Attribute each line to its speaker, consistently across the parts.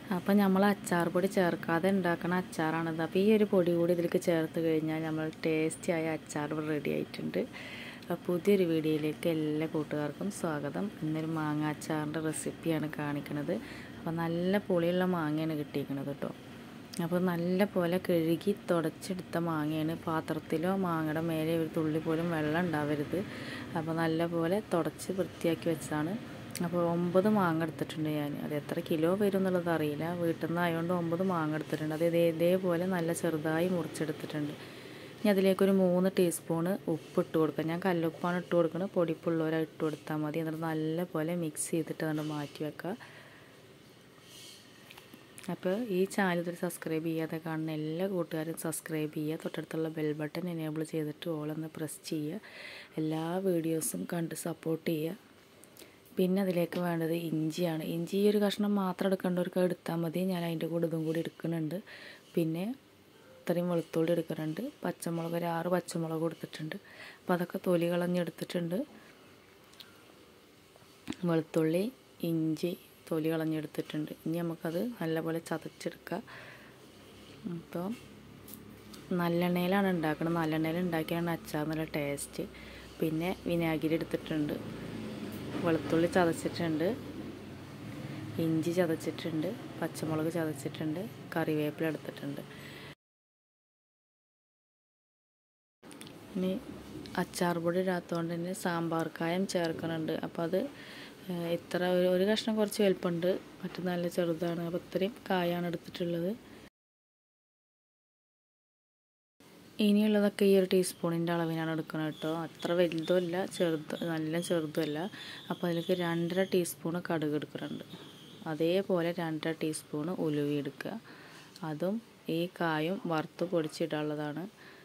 Speaker 1: അപ്പം നമ്മൾ അച്ചാർ പൊടി ചേർക്കാതെ ഉണ്ടാക്കുന്ന അച്ചാറാണിത് അപ്പോൾ ഈ ഒരു പൊടി കൂടി ഇതിലേക്ക് ചേർത്ത് കഴിഞ്ഞാൽ നമ്മൾ ടേസ്റ്റി ആയ അച്ചാർ ഇവിടെ റെഡി ആയിട്ടുണ്ട് അപ്പോൾ പുതിയൊരു വീഡിയോയിലേക്ക് എല്ലാ കൂട്ടുകാർക്കും സ്വാഗതം ഇന്നൊരു മാങ്ങ അച്ചാറിൻ്റെ റെസിപ്പിയാണ് കാണിക്കുന്നത് അപ്പോൾ നല്ല പുളിയുള്ള മാങ്ങയാണ് കിട്ടിയിരിക്കുന്നത് കേട്ടോ അപ്പോൾ നല്ല പോലെ കഴുകി തുടച്ചെടുത്ത മാങ്ങയാണ് പാത്രത്തിലോ മാങ്ങയുടെ മേലെ ഒരു തുള്ളി പോലും വെള്ളം ഉണ്ടാവരുത് അപ്പോൾ നല്ല പോലെ തുടച്ച് വൃത്തിയാക്കി വെച്ചതാണ് അപ്പോൾ ഒമ്പത് മാങ്ങ എടുത്തിട്ടുണ്ട് ഞാൻ അത് എത്ര കിലോ വരും എന്നുള്ളത് അറിയില്ല വീട്ടിൽ നിന്ന് ആയതുകൊണ്ട് ഒമ്പത് മാങ്ങ എടുത്തിട്ടുണ്ട് അത് ഇതേ ഇതേപോലെ നല്ല ചെറുതായി മുറിച്ചെടുത്തിട്ടുണ്ട് ഇനി അതിലേക്കൊരു മൂന്ന് ടീസ്പൂണ് ഉപ്പ് ഇട്ട് കൊടുക്കുക ഞാൻ കല്ലുപ്പാണ് ഇട്ട് കൊടുക്കുന്നത് പൊടിപ്പുള്ളവരെ ഇട്ട് കൊടുത്താൽ മതി എന്നിട്ട് നല്ല പോലെ മിക്സ് ചെയ്തിട്ട് അതുകൊണ്ട് മാറ്റി വെക്കുക അപ്പോൾ ഈ ചാനൽ ഇതിൽ സബ്സ്ക്രൈബ് ചെയ്യാതെ കാണുന്ന എല്ലാ കൂട്ടുകാരും സബ്സ്ക്രൈബ് ചെയ്യുക തൊട്ടടുത്തുള്ള ബെൽ ബട്ടൺ എനേബിൾ ചെയ്തിട്ട് ഓളൊന്ന് പ്രസ് ചെയ്യുക എല്ലാ വീഡിയോസും കണ്ട് സപ്പോർട്ട് ചെയ്യുക പിന്നെ അതിലേക്ക് വേണ്ടത് ഇഞ്ചിയാണ് ഇഞ്ചി ഒരു കഷ്ണം മാത്രം എടുക്കേണ്ടവർക്ക് എടുത്താൽ മതി ഞാൻ അതിൻ്റെ കൂടെ ഇതും കൂടി എടുക്കുന്നുണ്ട് പിന്നെ ഇത്രയും വെളുത്തുള്ളി എടുക്കുന്നുണ്ട് പച്ചമുളക് ഒരു ആറ് പച്ചമുളക് കൊടുത്തിട്ടുണ്ട് അപ്പോൾ അതൊക്കെ തൊലി കളഞ്ഞെടുത്തിട്ടുണ്ട് വെളുത്തുള്ളി ഇഞ്ചി തൊലി കളഞ്ഞെടുത്തിട്ടുണ്ട് ഇനി നമുക്കത് നല്ലപോലെ ചതച്ചെടുക്കാം അപ്പോൾ നല്ലെണ്ണയിലാണ് ഉണ്ടാക്കുന്നത് നല്ലെണ്ണയിൽ ഉണ്ടാക്കിയാണ് അച്ചാർ നല്ല ടേസ്റ്റ് പിന്നെ വിനാഗിരി എടുത്തിട്ടുണ്ട് വെളുത്തുള്ളി ചതച്ചിട്ടുണ്ട് ഇഞ്ചി ചതച്ചിട്ടുണ്ട് പച്ചമുളക് ചതച്ചിട്ടുണ്ട് കറിവേപ്പില എടുത്തിട്ടുണ്ട് ഇനി അച്ചാർ പൊടി ഇടാത്തതുകൊണ്ട് തന്നെ സാമ്പാർ കായം ചേർക്കുന്നുണ്ട് അപ്പോൾ അത് ഇത്ര ഒരു ഒരു കഷ്ണം കുറച്ച് വലുപ്പമുണ്ട് മറ്റു നല്ല ചെറുതാണ് അപ്പോൾ ഇത്രയും കായാണ് എടുത്തിട്ടുള്ളത് ഇനിയുള്ളതൊക്കെ ഈ ഒരു ടീസ്പൂണിൻ്റെ അളവിനാണ് എടുക്കുന്നത് കേട്ടോ അത്ര വലുതുമല്ല ചെറുത് നല്ല ചെറുതുമല്ല അപ്പോൾ അതിലേക്ക് രണ്ടര ടീസ്പൂണ് കടുക് എടുക്കുന്നുണ്ട് അതേപോലെ രണ്ടര ടീസ്പൂണ് ഉലുവി എടുക്കുക അതും ഈ കായും വറുത്ത് പൊടിച്ചിടാനുള്ളതാണ്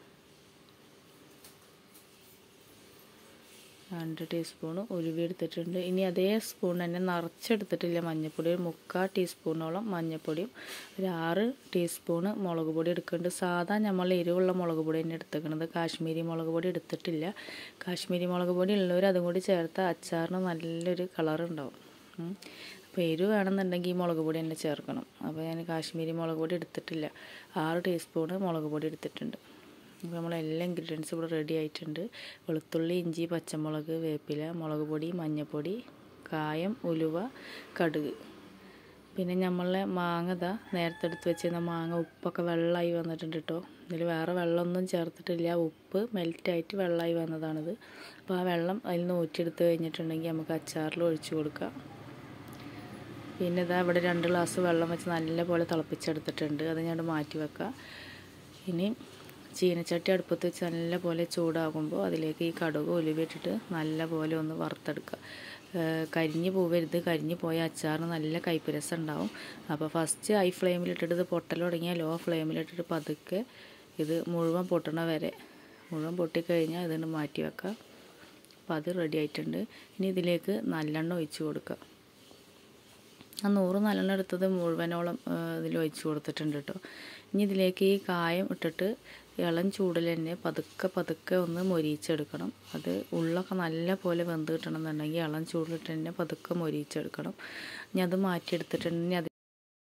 Speaker 1: രണ്ട് ടീസ്പൂണ് ഉലുവി എടുത്തിട്ടുണ്ട് ഇനി അതേ സ്പൂൺ തന്നെ നിറച്ചെടുത്തിട്ടില്ല മഞ്ഞൾപ്പൊടി ഒരു മുക്കാൽ ടീസ്പൂണോളം മഞ്ഞൾപ്പൊടിയും ഒരു ആറ് ടീസ്പൂണ് മുളക് പൊടി എടുക്കുന്നുണ്ട് സാധാ നമ്മൾ എരിവുള്ള മുളക് പൊടി തന്നെ എടുത്തേക്കണത് കാശ്മീരി മുളക് പൊടി എടുത്തിട്ടില്ല കാശ്മീരി മുളക് പൊടി ഉള്ളവർ അതും കൂടി ചേർത്ത് അച്ചാറിന് നല്ലൊരു കളർ ഉണ്ടാവും അപ്പോൾ എരിവ് വേണമെന്നുണ്ടെങ്കിൽ ഈ മുളക് പൊടി തന്നെ ചേർക്കണം അപ്പോൾ ഞാൻ കാശ്മീരി മുളക് പൊടി എടുത്തിട്ടില്ല ആറ് ടീസ്പൂണ് മുളക് പൊടി എടുത്തിട്ടുണ്ട് അപ്പോൾ നമ്മളെല്ലാ ഇൻഗ്രീഡിയൻസും ഇവിടെ റെഡി ആയിട്ടുണ്ട് വെളുത്തുള്ളി ഇഞ്ചി പച്ചമുളക് വേപ്പില മുളക് പൊടി മഞ്ഞൾപ്പൊടി കായം ഉലുവ കടുക് പിന്നെ നമ്മളെ മാങ്ങ ഇതാ നേരത്തെ എടുത്ത് വെച്ചിരുന്ന മാങ്ങ ഉപ്പൊക്കെ വെള്ളമായി വന്നിട്ടുണ്ട് കേട്ടോ ഇതിൽ വേറെ വെള്ളമൊന്നും ചേർത്തിട്ടില്ല ഉപ്പ് മെൽറ്റായിട്ട് വെള്ളമായി വന്നതാണിത് അപ്പോൾ ആ വെള്ളം അതിൽ നിന്ന് ഊറ്റിയെടുത്ത് കഴിഞ്ഞിട്ടുണ്ടെങ്കിൽ നമുക്ക് അച്ചാറിൽ ഒഴിച്ചു കൊടുക്കാം പിന്നെ ഇതാ ഇവിടെ രണ്ട് ഗ്ലാസ് വെള്ളം വെച്ച് നല്ല പോലെ തിളപ്പിച്ചെടുത്തിട്ടുണ്ട് അത് ഞാൻ മാറ്റി വെക്കാം ഇനി ചീനച്ചട്ടി അടുപ്പത്ത് വെച്ച് നല്ല പോലെ ചൂടാകുമ്പോൾ അതിലേക്ക് ഈ കടുക് ഒലിവിട്ടിട്ട് നല്ല പോലെ ഒന്ന് വറുത്തെടുക്കുക കരിഞ്ഞ് പോവരുത് കരിഞ്ഞ് പോയ അച്ചാറിന് നല്ല കയ്പ്പ് രസം ഉണ്ടാവും അപ്പോൾ ഫസ്റ്റ് ഹൈ ഫ്ലെയിമിലിട്ടിട്ട് ഇത് പൊട്ടൽ തുടങ്ങിയാൽ ലോ ഫ്ലെയിമിലിട്ടിട്ട് പതുക്കെ ഇത് മുഴുവൻ പൊട്ടണ വരെ മുഴുവൻ പൊട്ടിക്കഴിഞ്ഞാൽ ഇതിന് മാറ്റി വെക്കാം അപ്പോൾ അത് റെഡി ആയിട്ടുണ്ട് ഇനി ഇതിലേക്ക് നല്ലെണ്ണ ഒഴിച്ച് കൊടുക്കുക ആ നൂറ് നല്ലെണ്ണ എടുത്തത് മുഴുവനോളം ഇതിൽ ഒഴിച്ച് കൊടുത്തിട്ടുണ്ട് കേട്ടോ ഇനി ഇതിലേക്ക് ഈ കായം ഇട്ടിട്ട് ഇളം ചൂടിൽ തന്നെ പതുക്കെ പതുക്കെ ഒന്ന് മൊരിയിച്ചെടുക്കണം അത് ഉള്ളൊക്കെ നല്ല പോലെ വെന്ത് കിട്ടണം എന്നുണ്ടെങ്കിൽ ഇളം ചൂടിലിട്ട് തന്നെ പതുക്കെ മൊരിയിച്ചെടുക്കണം ഇനി അത് മാറ്റിയെടുത്തിട്ടുണ്ടെങ്കിൽ അത്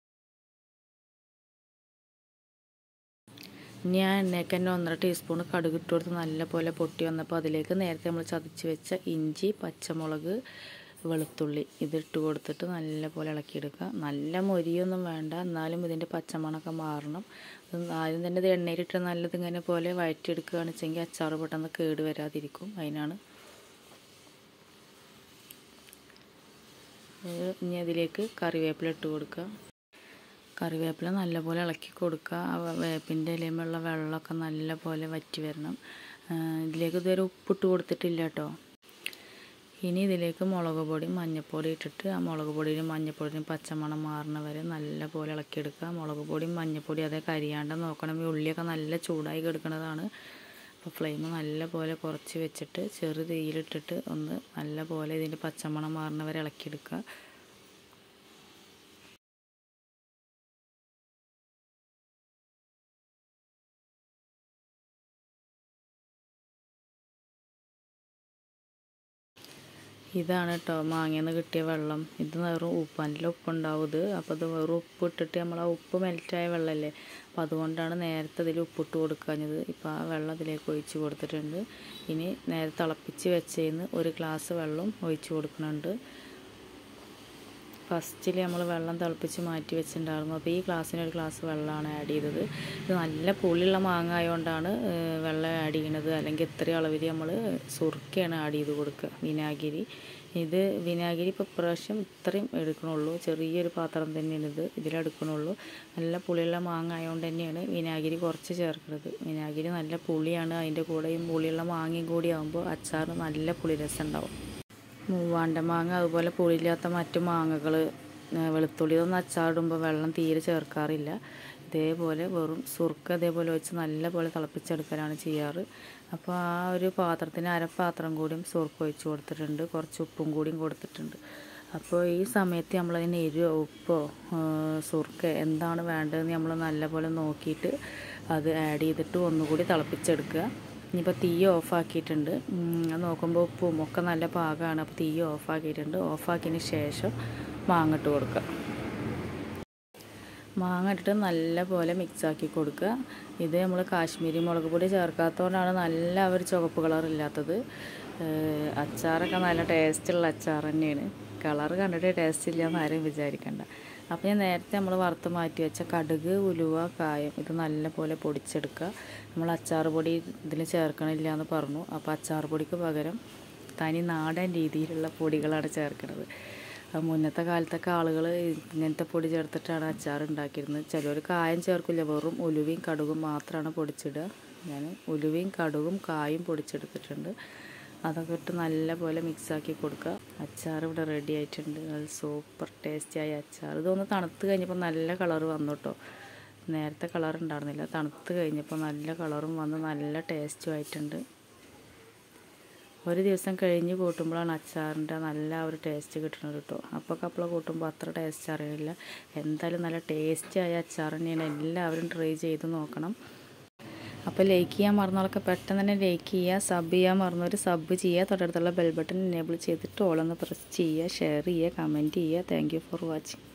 Speaker 1: ഇനി ആ എണ്ണയ്ക്ക് തന്നെ ഒന്നര ടീസ്പൂൺ കടുക് ഇട്ട് കൊടുത്ത് നല്ല പോലെ പൊട്ടി വന്നപ്പോൾ അതിലേക്ക് നേരത്തെ നമ്മൾ ചതച്ച് വെച്ച ഇഞ്ചി പച്ചമുളക് വെളുത്തുള്ളി ഇതിട്ട് കൊടുത്തിട്ട് നല്ല പോലെ ഇളക്കിയെടുക്കുക നല്ല മൊരിയൊന്നും വേണ്ട എന്നാലും ഇതിൻ്റെ പച്ചമണമൊക്കെ മാറണം ആദ്യം തന്നെ ഇത് എണ്ണയിലിട്ട് നല്ലത് ഇങ്ങനെ പോലെ വഴറ്റിയെടുക്കുകയാണെന്ന് വെച്ചെങ്കിൽ അച്ചാർ പെട്ടെന്ന് കേട് വരാതിരിക്കും അതിനാണ് ഇനി അതിലേക്ക് കറിവേപ്പില ഇട്ട് കൊടുക്കുക കറിവേപ്പില നല്ലപോലെ ഇളക്കി കൊടുക്കുക ആ വേപ്പിൻ്റെ ഇലയുമുള്ള വെള്ളമൊക്കെ നല്ല പോലെ വറ്റി വരണം ഇതിലേക്ക് ഇതുവരെ ഉപ്പിട്ട് കൊടുത്തിട്ടില്ല കേട്ടോ ഇനി ഇതിലേക്ക് മുളക് പൊടി മഞ്ഞൾപ്പൊടി ഇട്ടിട്ട് ആ മുളക് പൊടിയും മഞ്ഞൾപ്പൊടിയും പച്ചമണം മാറണ വരെ നല്ല പോലെ ഇളക്കിയെടുക്കുക മുളക് പൊടിയും മഞ്ഞൾപ്പൊടി അതേ കരിയാണ്ട് നോക്കണം ഈ ഉള്ളിയൊക്കെ നല്ല ചൂടായി കിടക്കുന്നതാണ് അപ്പോൾ ഫ്ലെയിം നല്ല പോലെ കുറച്ച് വെച്ചിട്ട് ചെറു തീയിലിട്ടിട്ട് ഒന്ന് നല്ല പോലെ ഇതിൻ്റെ പച്ചമണം മാറണ വരെ ഇളക്കിയെടുക്കുക ഇതാണ് കേട്ടോ മാങ്ങയെന്ന് കിട്ടിയ വെള്ളം ഇത് വെറും ഉപ്പ് നല്ല ഉപ്പുണ്ടാവും ഇത് അപ്പോൾ ഇത് വെറും ഉപ്പ് ഇട്ടിട്ട് നമ്മൾ ആ ഉപ്പ് മെൽറ്റായ വെള്ളമല്ലേ അപ്പോൾ അതുകൊണ്ടാണ് നേരത്തെ ഇതിൽ ഉപ്പിട്ട് കൊടുക്കാഞ്ഞത് ഇപ്പോൾ ആ വെള്ളം ഇതിലേക്ക് ഒഴിച്ച് കൊടുത്തിട്ടുണ്ട് ഇനി നേരെ തിളപ്പിച്ച് വെച്ചതിന് ഒരു ഗ്ലാസ് വെള്ളം ഒഴിച്ച് കൊടുക്കുന്നുണ്ട് ഫസ്റ്റിൽ നമ്മൾ വെള്ളം തിളപ്പിച്ച് മാറ്റി വെച്ചിട്ടുണ്ടായിരുന്നു അപ്പോൾ ഈ ഗ്ലാസ്സിന് ഒരു ഗ്ലാസ് വെള്ളമാണ് ആഡ് ചെയ്തത് ഇത് നല്ല പുളിയുള്ള മാങ്ങ ആയതുകൊണ്ടാണ് വെള്ളം ആഡ് ചെയ്യണത് അല്ലെങ്കിൽ ഇത്രയും അളവിൽ നമ്മൾ സുറുക്കയാണ് ആഡ് ചെയ്ത് കൊടുക്കുക വിനാഗിരി ഇത് വിനാഗിരി ഇപ്പോൾ പ്രാവശ്യം ഇത്രയും എടുക്കണുള്ളൂ ചെറിയൊരു പാത്രം തന്നെയാണ് ഇത് ഇതിലെടുക്കണുള്ളൂ നല്ല പുളിയുള്ള മാങ്ങ ആയതുകൊണ്ട് തന്നെയാണ് വിനാഗിരി കുറച്ച് ചേർക്കുന്നത് വിനാഗിരി നല്ല പുളിയാണ് അതിൻ്റെ കൂടെയും പുളിയുള്ള മാങ്ങയും കൂടി ആകുമ്പോൾ അച്ചാറിന് നല്ല പുളി രസം ഉണ്ടാവും മൂവാണ്ട മാങ്ങ അതുപോലെ പുളിയില്ലാത്ത മറ്റു മാങ്ങകൾ വെളുത്തുള്ളി ഇതൊന്നും അച്ചാറിടുമ്പോൾ വെള്ളം തീരെ ചേർക്കാറില്ല ഇതേപോലെ വെറും സുർക്ക ഇതേപോലെ വെച്ച് നല്ലപോലെ തിളപ്പിച്ചെടുക്കലാണ് ചെയ്യാറ് അപ്പോൾ ആ ഒരു പാത്രത്തിന് അരപ്പാത്രം കൂടിയും സുർക്ക ഒഴിച്ച് കൊടുത്തിട്ടുണ്ട് കുറച്ച് ഉപ്പും കൂടിയും കൊടുത്തിട്ടുണ്ട് അപ്പോൾ ഈ സമയത്ത് നമ്മളതിന് എരിവോ ഉപ്പോ സുർക്ക എന്താണ് വേണ്ടതെന്ന് നമ്മൾ നല്ലപോലെ നോക്കിയിട്ട് അത് ആഡ് ചെയ്തിട്ട് ഒന്നുകൂടി തിളപ്പിച്ചെടുക്കുക ഇനിയിപ്പോൾ തീ ഓഫാക്കിയിട്ടുണ്ട് അത് നോക്കുമ്പോൾ ഉപ്പും ഒക്കെ നല്ല പാകമാണ് അപ്പോൾ തീ ഓഫാക്കിയിട്ടുണ്ട് ഓഫാക്കിയതിന് ശേഷം മാങ്ങ ഇട്ട് കൊടുക്കുക മാങ്ങ ഇട്ടിട്ട് നല്ല പോലെ മിക്സാക്കി കൊടുക്കുക ഇത് നമ്മൾ കാശ്മീരി മുളക് പൊടി ചേർക്കാത്തതുകൊണ്ടാണ് നല്ല ഒരു ചുവപ്പ് കളർ ഇല്ലാത്തത് അച്ചാറൊക്കെ നല്ല ടേസ്റ്റുള്ള അച്ചാർ തന്നെയാണ് കളർ കണ്ടിട്ട് ടേസ്റ്റ് ഇല്ല എന്ന് ആരും വിചാരിക്കണ്ട അപ്പോൾ ഞാൻ നേരത്തെ നമ്മൾ വറുത്ത് മാറ്റി വെച്ച കടുക് ഉലുവ കായം ഇത് നല്ല പോലെ പൊടിച്ചെടുക്കുക നമ്മൾ അച്ചാർ പൊടി ഇതിൽ ചേർക്കണില്ല എന്ന് പറഞ്ഞു അപ്പോൾ അച്ചാർ പൊടിക്ക് പകരം തനി നാടൻ രീതിയിലുള്ള പൊടികളാണ് ചേർക്കുന്നത് മുന്നത്തെ കാലത്തൊക്കെ ആളുകൾ ഇങ്ങനത്തെ പൊടി ചേർത്തിട്ടാണ് അച്ചാർ ഉണ്ടാക്കിയിരുന്നത് ചിലർ കായം ചേർക്കില്ല വെറും ഉലുവയും കടുകും മാത്രമാണ് പൊടിച്ചിടുക ഞാൻ ഉലുവയും കടുകും കായും പൊടിച്ചെടുത്തിട്ടുണ്ട് അതൊക്കെ ഇട്ട് നല്ല പോലെ മിക്സാക്കി കൊടുക്കുക അച്ചാർ ഇവിടെ റെഡി ആയിട്ടുണ്ട് അത് സൂപ്പർ ടേസ്റ്റിയായ അച്ചാർ ഇതൊന്ന് തണുത്ത് കഴിഞ്ഞപ്പോൾ നല്ല കളർ വന്നു കേട്ടോ നേരത്തെ കളർ ഉണ്ടായിരുന്നില്ല തണുത്ത് കഴിഞ്ഞപ്പോൾ നല്ല കളറും വന്ന് നല്ല ടേസ്റ്റും ആയിട്ടുണ്ട് ഒരു ദിവസം കഴിഞ്ഞ് കൂട്ടുമ്പോഴാണ് അച്ചാറിൻ്റെ നല്ല ഒരു ടേസ്റ്റ് കിട്ടുന്നത് കേട്ടോ അപ്പോൾ കപ്പള കൂട്ടുമ്പോൾ അത്ര ടേസ്റ്റ് അറിയില്ല എന്തായാലും നല്ല ടേസ്റ്റിയായ അച്ചാർ തന്നെയാണ് എല്ലാവരും ട്രൈ ചെയ്ത് നോക്കണം അപ്പോൾ ലൈക്ക് ചെയ്യാൻ മറന്നവർക്ക് പെട്ടെന്ന് തന്നെ ലൈക്ക് ചെയ്യുക സബ് ചെയ്യാൻ മറന്നവർ സബ് ചെയ്യുക തൊട്ടടുത്തുള്ള ബെൽ ബട്ടൺ എനേബിൾ ചെയ്തിട്ട് ഓളൊന്ന് പ്രസ് ചെയ്യുക ഷെയർ ചെയ്യുക കമൻറ്റ് ചെയ്യുക താങ്ക് ഫോർ വാച്ചിങ്